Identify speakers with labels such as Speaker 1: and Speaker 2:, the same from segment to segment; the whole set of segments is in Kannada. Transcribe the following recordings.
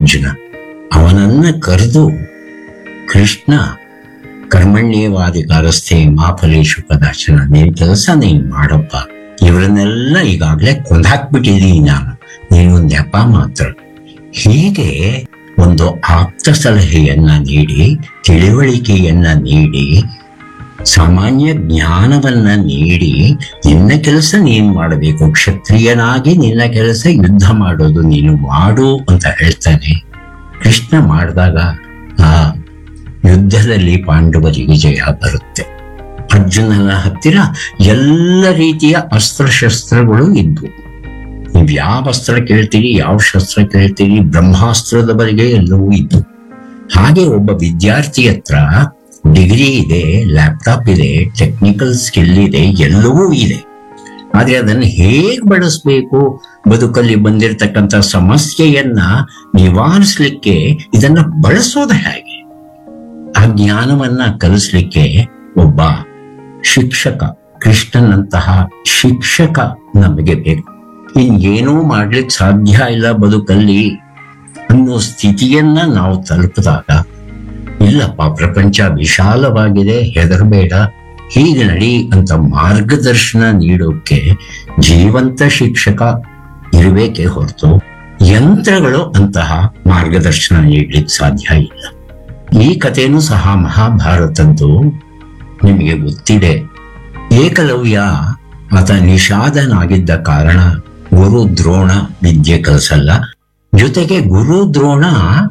Speaker 1: ಅರ್ಜುನ ಅವನನ್ನ ಕರೆದು ಕೃಷ್ಣ ಕರ್ಮಣ್ಯವಾದಿಕಾರಸ್ಥೆ ಮಾಫಲೇಶು ಕದಾಚನ ನಿನ್ ಕೆಲಸ ನೀನ್ ಮಾಡಪ್ಪ ಇವರನ್ನೆಲ್ಲ ಈಗಾಗಲೇ ಕೊಂದಾಕ್ಬಿಟ್ಟಿದೀನಿ ನಾನು ನೀನು ನೆಪ ಮಾತ್ರ ಹೀಗೆ ಒಂದು ಆಪ್ತ ಸಲಹೆಯನ್ನ ನೀಡಿ ತಿಳಿವಳಿಕೆಯನ್ನ ನೀಡಿ ಸಾಮಾನ್ಯ ಜ್ಞಾನವನ್ನ ನೀಡಿ ನಿನ್ನ ಕೆಲಸ ನೀನ್ ಮಾಡಬೇಕು ಕ್ಷತ್ರಿಯನಾಗಿ ನಿನ್ನ ಕೆಲಸ ಯುದ್ಧ ಮಾಡೋದು ನೀನು ಮಾಡು ಅಂತ ಹೇಳ್ತಾನೆ ಕೃಷ್ಣ ಮಾಡಿದಾಗ ಆ ಯುದ್ಧದಲ್ಲಿ ಪಾಂಡವರಿಗೆ ಜಯ ಬರುತ್ತೆ ಅರ್ಜುನನ ಹತ್ತಿರ ಎಲ್ಲ ರೀತಿಯ ಅಸ್ತ್ರಶಸ್ತ್ರಗಳು ಇದ್ವು ನೀವು ಯಾವ ಅಸ್ತ್ರ ಕೇಳ್ತೀರಿ ಯಾವ ಶಸ್ತ್ರ ಕೇಳ್ತೀರಿ ಬ್ರಹ್ಮಾಸ್ತ್ರದವರೆಗೆ ಎಲ್ಲವೂ ಇದ್ದು ಹಾಗೆ ಒಬ್ಬ ವಿದ್ಯಾರ್ಥಿ ಹತ್ರ ಡಿಗ್ರಿ ಇದೆ ಲ್ಯಾಪ್ಟಾಪ್ ಇದೆ ಟೆಕ್ನಿಕಲ್ ಸ್ಕಿಲ್ ಇದೆ ಎಲ್ಲವೂ ಇದೆ ಆದ್ರೆ ಅದನ್ನು ಹೇಗೆ ಬಳಸಬೇಕು ಬದುಕಲ್ಲಿ ಬಂದಿರತಕ್ಕಂತ ಸಮಸ್ಯೆಯನ್ನ ನಿವಾರಿಸ್ಲಿಕ್ಕೆ ಇದನ್ನ ಬಳಸೋದು ಹೇಗೆ ಆ ಜ್ಞಾನವನ್ನ ಕಲಿಸ್ಲಿಕ್ಕೆ ಒಬ್ಬ ಶಿಕ್ಷಕ ಕೃಷ್ಣನಂತಹ ಶಿಕ್ಷಕ ನಮಗೆ ಬೇಕು ಇನ್ನೇನೂ ಮಾಡ್ಲಿಕ್ಕೆ ಸಾಧ್ಯ ಇಲ್ಲ ಬದುಕಲ್ಲಿ ಅನ್ನೋ ಸ್ಥಿತಿಯನ್ನ ನಾವು ತಲುಪಿದಾಗ ಇಲ್ಲಪ್ಪ ಪ್ರಪಂಚ ವಿಶಾಲವಾಗಿದೆ ಹೆದರಬೇಡ ಹೀಗೆ ನಡಿ ಅಂತ ಮಾರ್ಗದರ್ಶನ ನೀಡೋಕೆ ಜೀವಂತ ಶಿಕ್ಷಕ ಇರಬೇಕೇ ಹೊರತು ಯಂತ್ರಗಳು ಅಂತಹ ಮಾರ್ಗದರ್ಶನ ನೀಡ್ಲಿಕ್ಕೆ ಸಾಧ್ಯ ಇಲ್ಲ ಈ ಕಥೆನೂ ಸಹ ಮಹಾಭಾರತದ್ದು ನಿಮಗೆ ಗೊತ್ತಿದೆ ಏಕಲವ್ಯ ಆತ ನಿಷಾದನಾಗಿದ್ದ ಕಾರಣ ಗುರು ದ್ರೋಣ ವಿದ್ಯೆ ಕಲಿಸಲ್ಲ ಜೊತೆಗೆ ಗುರು ದ್ರೋಣ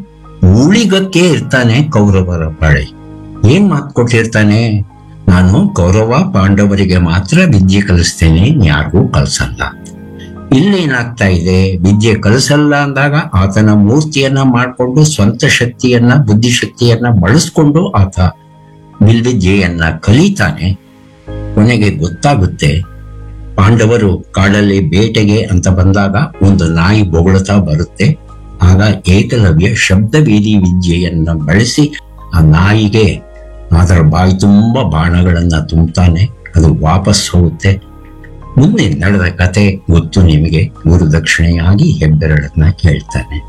Speaker 1: ಉಳಿಗಕ್ಕೆ ಇರ್ತಾನೆ ಕೌರವರ ಬಳಿ ಏನ್ ಮಾತು ಕೊಟ್ಟಿರ್ತಾನೆ ನಾನು ಕೌರವ ಪಾಂಡವರಿಗೆ ಮಾತ್ರ ವಿದ್ಯೆ ಕಲಿಸ್ತೇನೆ ಯಾರಿಗೂ ಕಲಿಸಲ್ಲ ಇಲ್ಲೇನಾಗ್ತಾ ಇದೆ ವಿದ್ಯೆ ಕಲಿಸಲ್ಲ ಅಂದಾಗ ಆತನ ಮೂರ್ತಿಯನ್ನ ಮಾಡಿಕೊಂಡು ಸ್ವಂತ ಶಕ್ತಿಯನ್ನ ಬುದ್ಧಿಶಕ್ತಿಯನ್ನ ಬಳಸ್ಕೊಂಡು ಆತ ಬಿಲ್ವಿದ್ಯೆಯನ್ನ ಕಲಿತಾನೆ ಕೊನೆಗೆ ಗೊತ್ತಾಗುತ್ತೆ ಪಾಂಡವರು ಕಾಡಲ್ಲಿ ಬೇಟೆಗೆ ಅಂತ ಬಂದಾಗ ಒಂದು ನಾಯಿ ಬೊಗಳುತ್ತಾ ಬರುತ್ತೆ ಆಗ ಏಕಲವ್ಯ ಶಬ್ದವೇದಿ ವಿದ್ಯೆಯನ್ನ ಬಳಸಿ ಆ ನಾಯಿಗೆ ಅದರ ಬಾಯಿ ತುಂಬ ಬಾಣಗಳನ್ನ ತುಂಬುತ್ತಾನೆ ಅದು ವಾಪಸ್ ಹೋಗುತ್ತೆ ಮುಂದೆ ನಡೆದ ಕತೆ ಗೊತ್ತು ನಿಮಗೆ ಗುರುದಕ್ಷಿಣೆಯಾಗಿ ಹೆಬ್ಬೆರಳನ್ನ ಕೇಳ್ತಾನೆ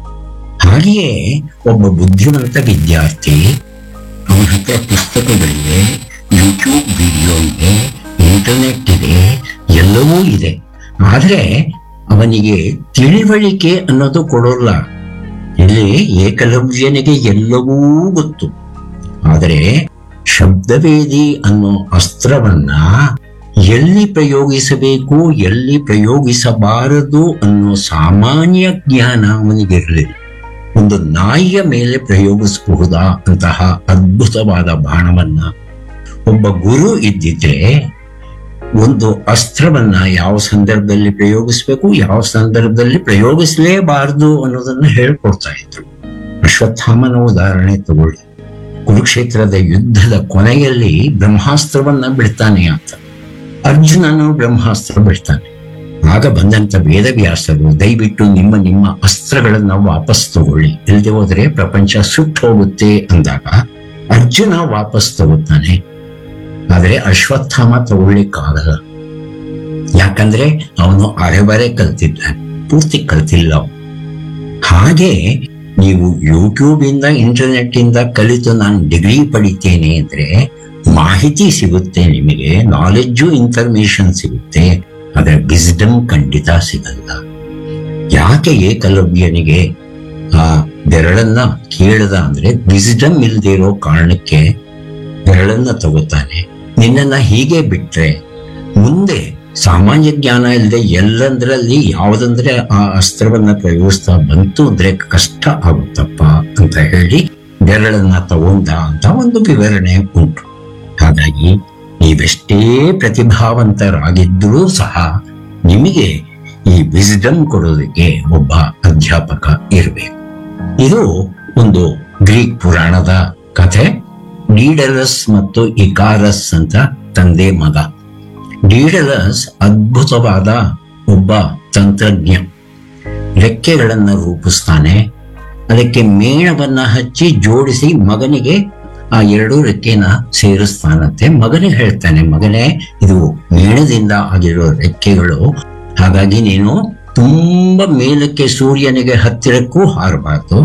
Speaker 1: ಹಾಗೆಯೇ ಒಬ್ಬ ಬುದ್ಧಿವಂತ ವಿದ್ಯಾರ್ಥಿ ಅವನ ಹತ್ರ ಪುಸ್ತಕಗಳಿವೆ ಯೂಟ್ಯೂಬ್ ವಿಡಿಯೋ ಇದೆ ಇಂಟರ್ನೆಟ್ ಇದೆ ಎಲ್ಲವೂ ಇದೆ ಆದ್ರೆ ಅವನಿಗೆ ತಿಳಿವಳಿಕೆ ಅನ್ನೋದು ಕೊಡೋಲ್ಲ ಇಲ್ಲಿ ಏಕಲವ್ಯನಿಗೆ ಎಲ್ಲವೂ ಗೊತ್ತು ಆದರೆ ಶಬ್ದವೇದಿ ಅನ್ನೋ ಅಸ್ತ್ರವನ್ನ ಎಲ್ಲಿ ಪ್ರಯೋಗಿಸಬೇಕು ಎಲ್ಲಿ ಪ್ರಯೋಗಿಸಬಾರದು ಅನ್ನೋ ಸಾಮಾನ್ಯ ಜ್ಞಾನ ಅವನಿಗಿರಲಿಲ್ಲ ಒಂದು ನಾಯಿಯ ಮೇಲೆ ಪ್ರಯೋಗಿಸಬಹುದಾ ಅಂತಹ ಅದ್ಭುತವಾದ ಬಾಣವನ್ನ ಒಬ್ಬ ಗುರು ಇದ್ದಿದ್ರೆ ಒಂದು ಅಸ್ತ್ರವನ್ನ ಯಾವ ಸಂದರ್ಭದಲ್ಲಿ ಪ್ರಯೋಗಿಸಬೇಕು ಯಾವ ಸಂದರ್ಭದಲ್ಲಿ ಪ್ರಯೋಗಿಸಲೇಬಾರದು ಅನ್ನೋದನ್ನ ಹೇಳ್ಕೊಡ್ತಾ ಇದ್ರು ಅಶ್ವತ್ಥಾಮನ ಉದಾಹರಣೆ ತಗೊಳ್ಳಿ ಕುರುಕ್ಷೇತ್ರದ ಯುದ್ಧದ ಕೊನೆಯಲ್ಲಿ ಬ್ರಹ್ಮಾಸ್ತ್ರವನ್ನ ಬಿಡ್ತಾನೆ ಅಂತ ಅರ್ಜುನನು ಬ್ರಹ್ಮಾಸ್ತ್ರ ಬಿಡ್ತಾನೆ ಆಗ ಬಂದಂತ ವೇದವ್ಯಾಸರು ದಯವಿಟ್ಟು ನಿಮ್ಮ ನಿಮ್ಮ ಅಸ್ತ್ರಗಳನ್ನ ವಾಪಸ್ ತಗೊಳ್ಳಿ ಇಲ್ಲದೆ ಹೋದ್ರೆ ಪ್ರಪಂಚ ಸುಟ್ಟು ಹೋಗುತ್ತೆ ಅಂದಾಗ ಅರ್ಜುನ ವಾಪಸ್ ತಗೋತಾನೆ ಆದ್ರೆ ಅಶ್ವತ್ಥಾಮ ತಗೊಳ್ಳಿಕ್ಕಾಗಲ್ಲ ಯಾಕಂದ್ರೆ ಅವನು ಅರೆಬರೆ ಕಲ್ತಿದ್ದಾನೆ ಪೂರ್ತಿ ಕಲ್ತಿಲ್ಲ ಅವನು. ಹಾಗೆ ನೀವು ಯೂಟ್ಯೂಬ್ ಇಂದ ಇಂಟರ್ನೆಟ್ ಇಂದ ಕಲಿತು ನಾನು ಡಿಗ್ರಿ ಪಡಿತೇನೆ ಅಂದ್ರೆ ಮಾಹಿತಿ ಸಿಗುತ್ತೆ ನಿಮಗೆ ನಾಲೆಡ್ಜು ಇನ್ಫಾರ್ಮೇಶನ್ ಸಿಗುತ್ತೆ ಆದ್ರೆ ವಿಸ್ಡಮ್ ಖಂಡಿತ ಸಿಗಲ್ಲ ಯಾಕೆ ಏಕಲವ್ಯನಿಗೆ ಆ ಬೆರಳನ್ನ ಕೇಳದ ಅಂದ್ರೆ ವಿಸ್ಡಮ್ ಇಲ್ದೇ ಇರೋ ಕಾರಣಕ್ಕೆ ಬೆರಳನ್ನ ತಗೋತಾನೆ ನಿನ್ನನ್ನ ಹೀಗೆ ಬಿಟ್ರೆ ಮುಂದೆ ಸಾಮಾನ್ಯ ಜ್ಞಾನ ಇಲ್ಲದೆ ಎಲ್ಲಂದ್ರಲ್ಲಿ ಯಾವ್ದಂದ್ರೆ ಆ ಅಸ್ತ್ರವನ್ನ ಪ್ರಯೋಗಿಸ್ತಾ ಬಂತು ಅಂದ್ರೆ ಕಷ್ಟ ಆಗುತ್ತಪ್ಪ ಅಂತ ಹೇಳಿ ಬೆರಳನ್ನ ತಗೊಂಡ ಅಂತ ಒಂದು ವಿವರಣೆ ಉಂಟು ಹಾಗಾಗಿ ನೀವೆಷ್ಟೇ ಪ್ರತಿಭಾವಂತರಾಗಿದ್ದರೂ ಸಹ ನಿಮಗೆ ಈ ವಿಸ್ಡಮ್ ಕೊಡೋದಕ್ಕೆ ಒಬ್ಬ ಅಧ್ಯಾಪಕ ಇರಬೇಕು ಇದು ಒಂದು ಗ್ರೀಕ್ ಪುರಾಣದ ಕಥೆ ಡೀಡಲಸ್ ಮತ್ತು ಇಕಾರಸ್ ಅಂತ ತಂದೆ ಮಗ ಡೀಡಲಸ್ ಅದ್ಭುತವಾದ ಒಬ್ಬ ತಂತ್ರಜ್ಞ ರೆಕ್ಕೆಗಳನ್ನ ರೂಪಿಸ್ತಾನೆ ಅದಕ್ಕೆ ಮೇಣವನ್ನ ಹಚ್ಚಿ ಜೋಡಿಸಿ ಮಗನಿಗೆ ಆ ಎರಡೂ ರೆಕ್ಕೆನ ಸೇರಿಸ್ತಾನಂತೆ ಮಗನಿಗೆ ಹೇಳ್ತಾನೆ ಮಗನೇ ಇದು ಮೇಣದಿಂದ ಆಗಿರೋ ರೆಕ್ಕೆಗಳು ಹಾಗಾಗಿ ನೀನು ತುಂಬಾ ಮೇಲಕ್ಕೆ ಸೂರ್ಯನಿಗೆ ಹತ್ತಿರಕ್ಕೂ ಹಾರಬಾರ್ದು